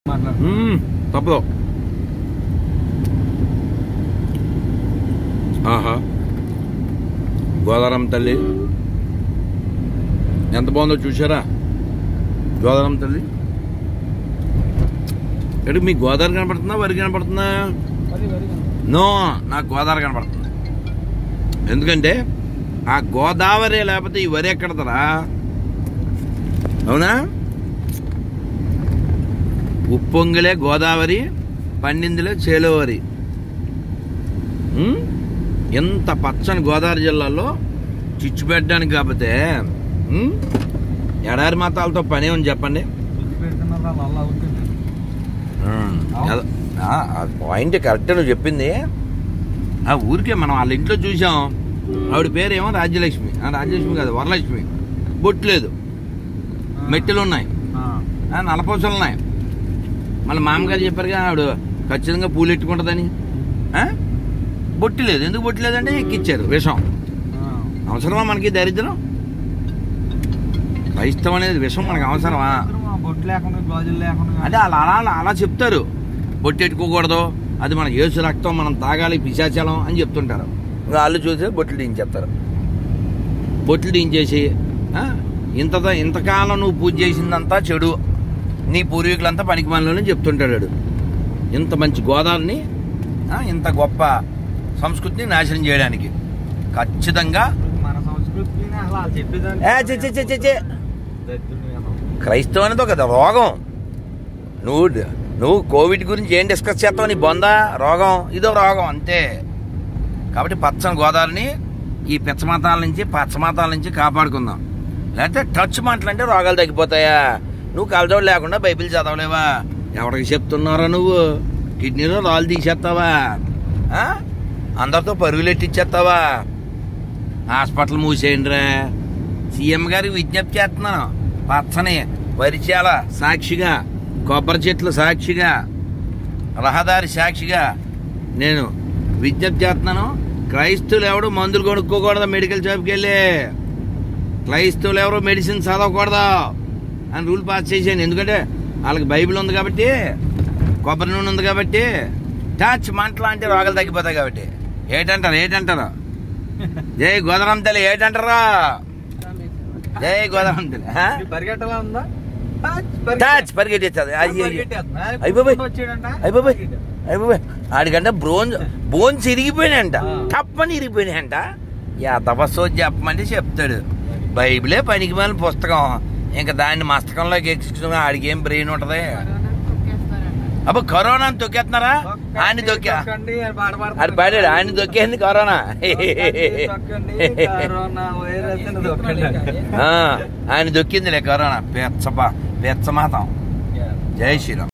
మాట్లాడు మ్మ్, తప్పదు ఆహా గోదావరం తల్లి ఎంత బాగుందో చూసారా గోదావరం తల్లి ఎటు మీకు గోదావరి కనపడుతుందా వరి కనపడుతుందా వరి వరి నో నాకు గోదావరి కనపడుతుంది ఎందుకంటే ఆ గోదావరి లేకపోతే ఈ వరి ఎక్కడదరా అవునా ఉప్పొంగిలే గోదావరి పండిందిలే చేలోవరి ఉం? ఎంత పచ్చని గోదావరి జిల్లాలో చిచ్చు పెట్టడానికి కాకపోతే ఉం? ఎడారి మతాలతో పని ఉంది చెప్పండి పుచ్చి పెడుతున్నారు వాళ్ళు అలా అవుతుంది ఉం. అద- ఆ, ఆ పాయింట్ కరెక్ట్ నువ్వు చెప్పింది ఆ ఊరికే మనం వాళ్ళ ఇంట్లో చూసాం ఆవిడ పేరేమో రాజ్యలక్ష్మి ఆ, రాజ్యలక్ష్మి కాదు వరలక్ష్మి బొట్టు లేదు మెట్టెలు ఉన్నాయి ఆ. ఆ, నలపూసలు ఉన్నాయి మళ్ళీ మామగారు చెప్పారుగా ఆవిడ ఖచ్చితంగా పూలు ఎట్టుకుంటుందని ఆ? బొట్టు లేదు ఎందుకు బొట్టు లేదంటే ఎక్కిచ్చారు విషం ఆ. అవసరమా మనకి దరిద్రం క్రైస్తవం అనేది విషం మనకు అవసరమా అందరూ ఆ బొట్టు లేకుండా గాజులు లేకుండా అంటే అలా అలా అలా చెప్తారు బొట్టు ఎట్టుకోకూడదు అది మన యేసు రక్తం మనం తాగాలి పిశాచలం అని చెప్తుంటారు ఇంకా వాళ్ళు చూసి బొట్లు దించేస్తారు బొట్లు దించేసి ఆ, ఇంత ఇంతకాలం నువ్వు పూజ చేసిందంతా చెడు నీ పూర్వీకులంతా పనికి మనలోనే చెప్తుంటాడు వాడు. ఇంత మంచి గోదావరిని ఆ, ఇంత గొప్ప సంస్కృతిని నాశనం చేయడానికి ఖచ్చితంగా మన సంస్కృతిని అలా చెప్పేదాన్ని ఏ, చి, చి, చి, చి, చి. దరిద్రుడు వేదం. క్రైస్తవం అనేది ఒక రోగం నువ్వు నువ్వు కోవిడ్ గురించి ఏం డిస్కస్ చేస్తావు నీ బొంద రోగం ఇదో రోగం అంతే కాబట్టి పచ్చని గోదావరిని ఈ పిచ్చమతాల నుంచి పచ్చమతాల నుంచి కాపాడుకుందాం లేకపోతే టచ్ మాటలంటే రోగాలు తగ్గిపోతాయా నువ్వు కలజోడు లేకుండా బైబిల్ చదవలేవా ఎవరికి చెప్తున్నారా నువ్వు కిడ్నీలో రాళ్ళు తీసేస్తావా ఆ? అందరితో పరుగులు ఎట్టిచ్చేస్తావా హాస్పిటల్ మూసేయండిరా సీఎం గారికి విజ్ఞప్తి చేస్తున్నాను పచ్చని వరిచాల సాక్షిగా కొబ్బరి చెట్లు సాక్షిగా రహదారి సాక్షిగా నేను విజ్ఞప్తి చేస్తున్నాను క్రైస్తవులు ఎవడు మందులు కొనుక్కోకూడదు మెడికల్ షాప్కి వెళ్ళి క్రైస్తవులు ఎవరు మెడిసిన్ చదవకూడదు అని రూల్ పాస్ చేశాను ఎందుకంటే వాళ్ళకి బైబిల్ ఉంది కాబట్టి కొబ్బరి నూనె ఉంది కాబట్టి టచ్ మంటలు అంటే రోగాలు తగ్గిపోతాయి కాబట్టి ఏటంటారు ఏటంటారు జై గోదావరం తల్లి ఏటంటారా జై గోదావరం తల్లి ఆ? ఈ పరిగెట్టలా ఉందా టచ్ పరిగెట్టేస్తుంది అయ్యి అయ్యి పరిగెట్టేస్తున్నా. అయ్య బాబోయ్. వచ్చాడంట అయ్య బాబాయ్ అయ్య బాబాయ్ ఆడికంటే బ్రోన్ బోన్స్ ఇరిగిపోయినాయంట ఆ. తప్పని ఇరిగిపోయినాయంట యా తపస్సు చెప్పమంటే చెప్తాడు బైబిలే పనికి మాలిన పుస్తకం ఇంకా దాన్ని మస్తకంలోకి ఎక్కించుకుని ఆడికి ఏం బ్రెయిన్ ఉంటది అబ్బో కరోనా తొక్కేస్తున్నారా ఆయన తొక్కా తొక్కండి అని పాట పాడుతున్నారు. ఆడు పాడాడు ఆయన తొక్కేంది కరోనా తొక్కండి, కరోనా వైరస్ అని తొక్కండి. ఆ, ఆయన దొక్కిందిలే కరోనా పెచ్చ పెచ్చమాతం జై శ్రీరామ్